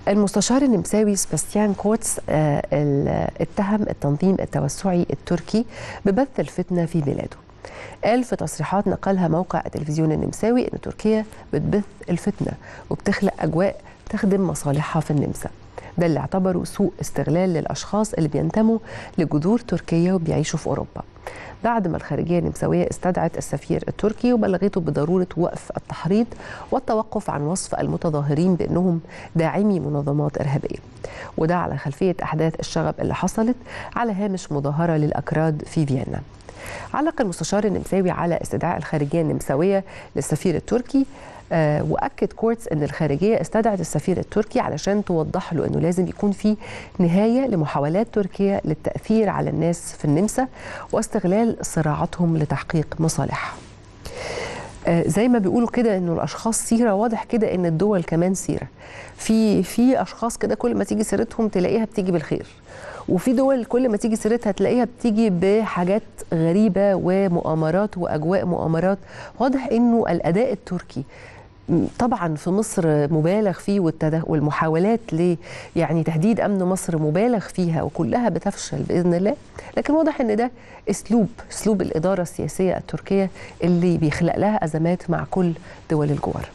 المستشار النمساوي سباستيان كورتس اتهم التنظيم التوسعي التركي ببث الفتنه في بلاده. قال في تصريحات نقلها موقع التلفزيون النمساوي ان تركيا بتبث الفتنه وبتخلق اجواء تخدم مصالحها في النمسا. ده اللي اعتبره سوء استغلال للاشخاص اللي بينتموا لجذور تركيه وبيعيشوا في اوروبا. بعد ما الخارجيه النمساويه استدعت السفير التركي وبلغته بضروره وقف التحريض والتوقف عن وصف المتظاهرين بانهم داعمي منظمات ارهابيه. وده على خلفيه احداث الشغب اللي حصلت على هامش مظاهره للاكراد في فيينا. علق المستشار النمساوي على استدعاء الخارجيه النمساويه للسفير التركي آه واكد كورتس ان الخارجيه استدعت السفير التركي علشان توضح له انه لازم يكون في نهايه لمحاولات تركيا للتاثير على الناس في النمسا واستغلال صراعاتهم لتحقيق مصالحها. آه زي ما بيقولوا كده انه الاشخاص سيره واضح كده ان الدول كمان سيره. في في اشخاص كده كل ما تيجي سيرتهم تلاقيها بتيجي بالخير. وفي دول كل ما تيجي سيرتها تلاقيها بتيجي بحاجات غريبه ومؤامرات واجواء مؤامرات واضح انه الاداء التركي طبعا في مصر مبالغ فيه والمحاولات ل يعني تهديد امن مصر مبالغ فيها وكلها بتفشل باذن الله لكن واضح ان ده اسلوب اسلوب الاداره السياسيه التركيه اللي بيخلق لها ازمات مع كل دول الجوار